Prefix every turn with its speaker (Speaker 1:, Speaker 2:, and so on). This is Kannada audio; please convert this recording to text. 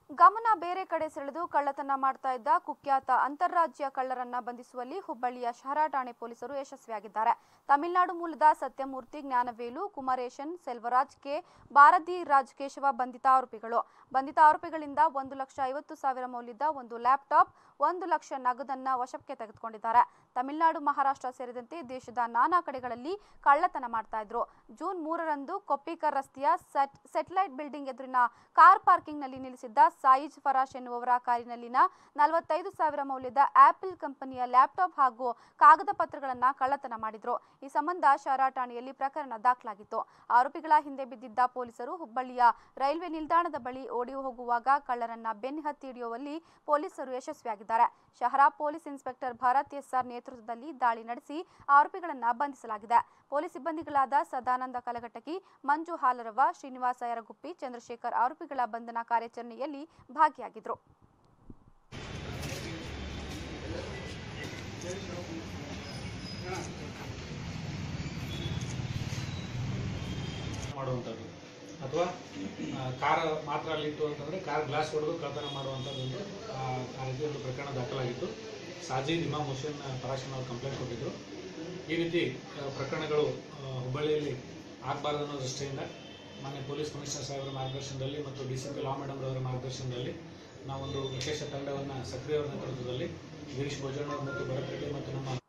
Speaker 1: ಗಮನ ಬೇರೆ ಕಡೆ ಸೆಳೆದು ಕಳ್ಳತನ ಮಾಡ್ತಾ ಇದ್ದ ಕುಖ್ಯಾತ ಅಂತಾರಾಜ್ಯ ಕಳ್ಳರನ್ನ ಬಂಧಿಸುವಲ್ಲಿ ಹುಬ್ಬಳ್ಳಿಯ ಶಹರ ಠಾಣೆ ಪೊಲೀಸರು ಯಶಸ್ವಿಯಾಗಿದ್ದಾರೆ ತಮಿಳುನಾಡು ಮೂಲದ ಸತ್ಯಮೂರ್ತಿ ಜ್ಞಾನವೇಲು ಕುಮಾರೇಶನ್ ಸೆಲ್ವರಾಜ್ ಕೆ ಭಾರತಿ ರಾಜ್ ಕೇಶವ ಬಂಧಿತ ಆರೋಪಿಗಳು ಬಂಧಿತ ಆರೋಪಿಗಳಿಂದ ಒಂದು ಲಕ್ಷ ಐವತ್ತು ಸಾವಿರ ಮೌಲ್ಯದ ಒಂದು ಲ್ಯಾಪ್ಟಾಪ್ ಒಂದು ಲಕ್ಷ ನಗದನ್ನ ವಶಕ್ಕೆ ತೆಗೆದುಕೊಂಡಿದ್ದಾರೆ ತಮಿಳುನಾಡು ಮಹಾರಾಷ್ಟ್ರ ಸೇರಿದಂತೆ ದೇಶದ ನಾನಾ ಕಡೆಗಳಲ್ಲಿ ಕಳ್ಳತನ ಮಾಡ್ತಾ ಇದ್ರು ಜೂನ್ ಮೂರರಂದು ಕೊಪ್ಪಿಕರ್ ರಸ್ತೆಯ ಸೆಟ್ ಸೆಟಲೈಟ್ ಬಿಲ್ಡಿಂಗ್ ಎದುರಿನ ಕಾರ್ ಪಾರ್ಕಿಂಗ್ನಲ್ಲಿ ನಿಲ್ಲಿಸಿದ್ದ ಸಾಯಿಜ್ ಫರಾಶ್ ಎನ್ನುವವರ ಕಾರಿನಲ್ಲಿನ ನಲವತ್ತೈದು ಸಾವಿರ ಮೌಲ್ಯದ ಆಪಲ್ ಕಂಪನಿಯ ಲ್ಯಾಪ್ಟಾಪ್ ಹಾಗೂ ಕಾಗದ ಪತ್ರಗಳನ್ನ ಕಳ್ಳತನ ಮಾಡಿದ್ರು ಈ ಸಂಬಂಧ ಶಹರ ಠಾಣೆಯಲ್ಲಿ ಪ್ರಕರಣ ದಾಖಲಾಗಿತ್ತು ಆರೋಪಿಗಳ ಹಿಂದೆ ಬಿದ್ದಿದ್ದ ಪೊಲೀಸರು ಹುಬ್ಬಳ್ಳಿಯ ರೈಲ್ವೆ ನಿಲ್ದಾಣದ ಬಳಿ ಓಡಿ ಹೋಗುವಾಗ ಕಳ್ಳರನ್ನ ಬೆನ್ನು ಹತ್ತಿ ಹಿಡಿಯುವಲ್ಲಿ ಪೊಲೀಸರು ಯಶಸ್ವಿಯಾಗಿದ್ದಾರೆ ಶಹರ ಪೊಲೀಸ್ ಇನ್ಸ್ಪೆಕ್ಟರ್ ಭರತ್ ಎಸ್ಆರ್ ನೇತೃತ್ವದಲ್ಲಿ ದಾಳಿ ನಡೆಸಿ ಆರೋಪಿಗಳನ್ನ ಬಂಧಿಸಲಾಗಿದೆ ಪೊಲೀಸ್ ಸಿಬ್ಬಂದಿಗಳಾದ ಸದಾನಂದ ಕಲಘಟಕಿ ಮಂಜು ಹಾಲರವ ಶ್ರೀನಿವಾಸ ಯರಗುಪ್ಪಿ ಚಂದ್ರಶೇಖರ್ ಆರೋಪಿಗಳ ಬಂಧನ ಕಾರ್ಯಾಚರಣೆಯಲ್ಲಿ ಭಾಗಿಯಾಗಿದ್ರು
Speaker 2: ಮಾಡುವಂಥದ್ದು ಅಥವಾ ಆ, ಕಾರ್ ಮಾತ್ರ ಅಲ್ಲಿತ್ತು ಅಂತಂದರೆ ಕಾರ್ ಗ್ಲಾಸ್ ಹೊಡೆದು ಕಳ್ಳತನ ಮಾಡುವಂಥದ್ದು ಒಂದು ಆ, ಆ ರೀತಿ ಒಂದು ಪ್ರಕರಣ ದಾಖಲಾಗಿತ್ತು ಸಾಜೀದ್ ಇಮಾಮ್ ಹುಸೇನ್ ಪರಾಶನ್ ಅವರು ಕಂಪ್ಲೇಂಟ್ ಕೊಟ್ಟಿದ್ದರು ಈ ರೀತಿ ಆ, ಪ್ರಕರಣಗಳು ಆ, ಹುಬ್ಬಳ್ಳಿಯಲ್ಲಿ ಆಗಬಾರ್ದು ಅನ್ನೋ ದೃಷ್ಟಿಯಿಂದ ಮಾನ್ಯ ಪೊಲೀಸ್ ಕಮಿಷನರ್ ಸಾಹೇಬರ ಮಾರ್ಗದರ್ಶನದಲ್ಲಿ ಮತ್ತು D C P law madam ಅವರ ಮಾರ್ಗದರ್ಶನದಲ್ಲಿ ನಾವೊಂದು ವಿಶೇಷ ತಂಡವನ್ನು ಸಕ್ರಿಯವರ ನೇತೃತ್ವದಲ್ಲಿ ಗಿರೀಶ್ ಭೋಜಣ್ಣ ಮತ್ತು ಭರತ್ ರೆಡ್ಡಿ ಮತ್ತು ನಮ್ಮ